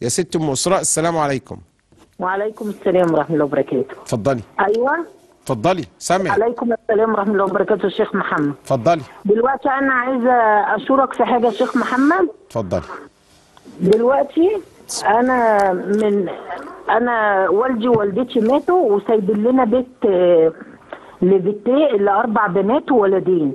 يا ست ام اسراء السلام عليكم وعليكم السلام ورحمة الله وبركاته اتفضلي أيوة اتفضلي سامع عليكم السلام ورحمة الله وبركاته الشيخ محمد اتفضلي دلوقتي أنا عايزة أشورك في حاجة يا شيخ محمد اتفضلي دلوقتي أنا من أنا والدي ووالدتي ماتوا وسايبين لنا بيت آه، لبيتين لأربع بنات وولدين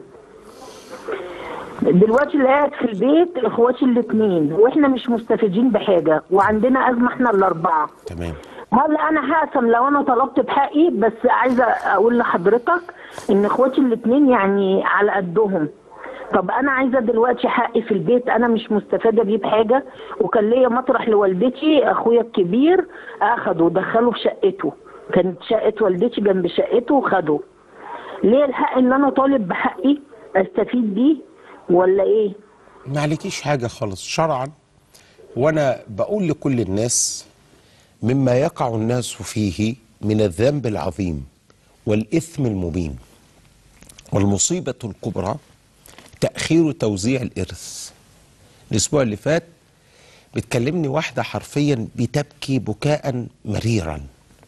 دلوقتي اللي قاعد في البيت اخواتي الاثنين واحنا مش مستفيدين بحاجه وعندنا ازمه احنا الاربعه تمام هل انا هقسم لو انا طلبت بحقي بس عايزه اقول لحضرتك ان اخواتي الاثنين يعني على قدهم طب انا عايزه دلوقتي حقي في البيت انا مش مستفاده بيه بحاجه وكان ليا مطرح لوالدتي اخويا الكبير اخده ودخله في شقته كانت شقه والدتي جنب شقته وخده ليه الحق ان انا طالب بحقي استفيد بيه ولا ايه ما عليكيش حاجة خالص شرعا وأنا بقول لكل الناس مما يقع الناس فيه من الذنب العظيم والإثم المبين والمصيبة الكبرى تأخير توزيع الإرث الأسبوع اللي فات بتكلمني واحدة حرفيا بتبكي بكاء مريرا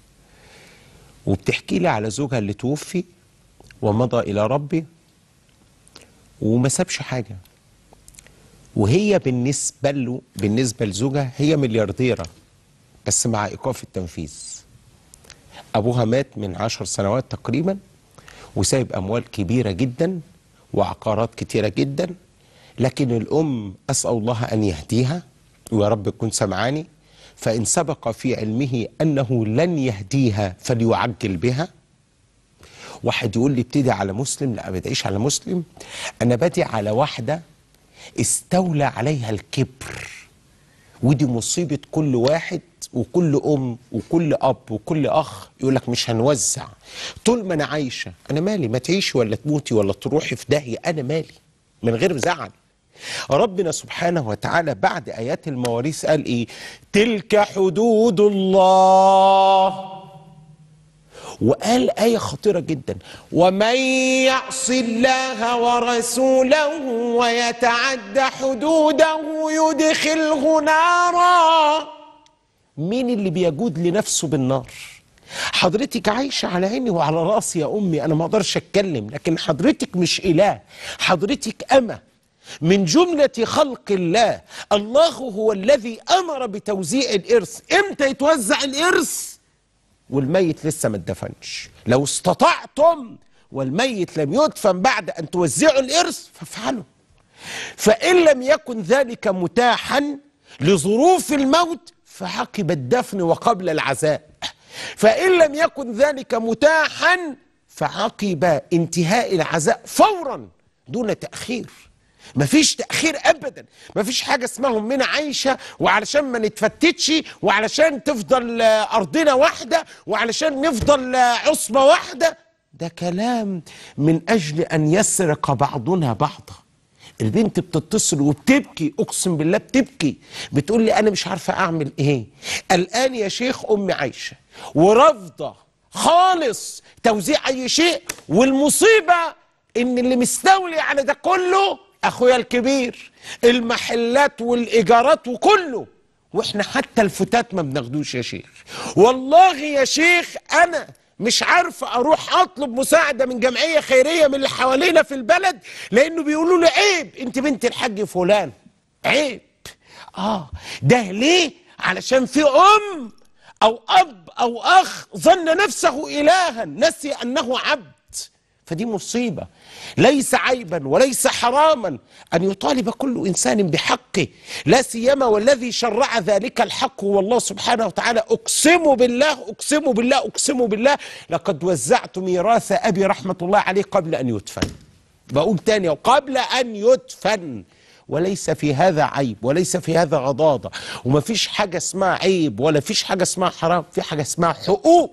وبتحكي لي على زوجها اللي توفي ومضى إلى ربه وما سابش حاجة وهي بالنسبة له بالنسبة لزوجها هي مليارديرة بس مع إيقاف التنفيذ أبوها مات من عشر سنوات تقريبا وسايب أموال كبيرة جدا وعقارات كتيرة جدا لكن الأم أسأل الله أن يهديها ويا رب تكون سمعاني فإن سبق في علمه أنه لن يهديها فليعجل بها واحد يقول لي ابتدي على مسلم لا ما بدعيش على مسلم انا بدعي على واحده استولى عليها الكبر ودي مصيبه كل واحد وكل ام وكل اب وكل اخ يقول لك مش هنوزع طول ما انا عايشه انا مالي ما تعيشي ولا تموتي ولا تروحي في داهيه انا مالي من غير زعل ربنا سبحانه وتعالى بعد ايات المواريث قال ايه تلك حدود الله وقال آية خطيرة جدا ومن يعص الله ورسوله ويتعد حدوده يدخله نارا مين اللي بيجود لنفسه بالنار حضرتك عايشة على عيني وعلى راسي يا أمي أنا ما أقدرش أتكلم لكن حضرتك مش إله حضرتك أمة من جملة خلق الله الله هو الذي أمر بتوزيع الإرث إمتى يتوزع الإرث والميت لسه ما اتدفنش لو استطعتم والميت لم يدفن بعد ان توزعوا الارث فافعلوا فان لم يكن ذلك متاحا لظروف الموت فعقب الدفن وقبل العزاء فان لم يكن ذلك متاحا فعقب انتهاء العزاء فورا دون تاخير مفيش تأخير أبدا مفيش حاجة اسمها أمنا عايشة وعلشان ما نتفتتش وعلشان تفضل آه، أرضنا واحدة وعلشان نفضل آه، عصبة واحدة ده كلام من أجل أن يسرق بعضنا بعضا البنت بتتصل وبتبكي اقسم بالله بتبكي بتقول لي انا مش عارفه اعمل ايه الان يا شيخ امي عايشه ورافضه خالص توزيع اي شيء والمصيبه ان اللي مستولي على ده كله اخويا الكبير المحلات والايجارات وكله واحنا حتى الفتات ما بناخدوش يا شيخ والله يا شيخ انا مش عارفه اروح اطلب مساعده من جمعيه خيريه من اللي حوالينا في البلد لانه بيقولوا لي عيب انت بنت الحاج فلان عيب اه ده ليه علشان في ام او اب او اخ ظن نفسه الها نسي انه عبد فدي مصيبة ليس عيبا وليس حراما أن يطالب كل إنسان بحقه لا سيما والذي شرع ذلك الحق هو الله سبحانه وتعالى أقسم بالله أقسم بالله أقسم بالله لقد وزعت ميراث أبي رحمة الله عليه قبل أن يدفن بقول تاني قبل أن يدفن وليس في هذا عيب وليس في هذا غضاضة وما فيش حاجة اسمها عيب ولا فيش حاجة اسمها حرام في حاجة اسمها حقوق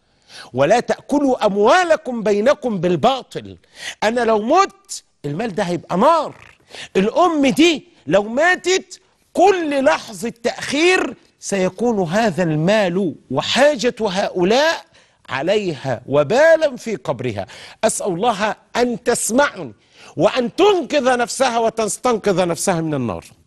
ولا تأكلوا أموالكم بينكم بالباطل أنا لو مت المال ده هيبقى نار الأم دي لو ماتت كل لحظة تأخير سيكون هذا المال وحاجة هؤلاء عليها وبالا في قبرها أسأل الله أن تسمعني وأن تنقذ نفسها وتستنقذ نفسها من النار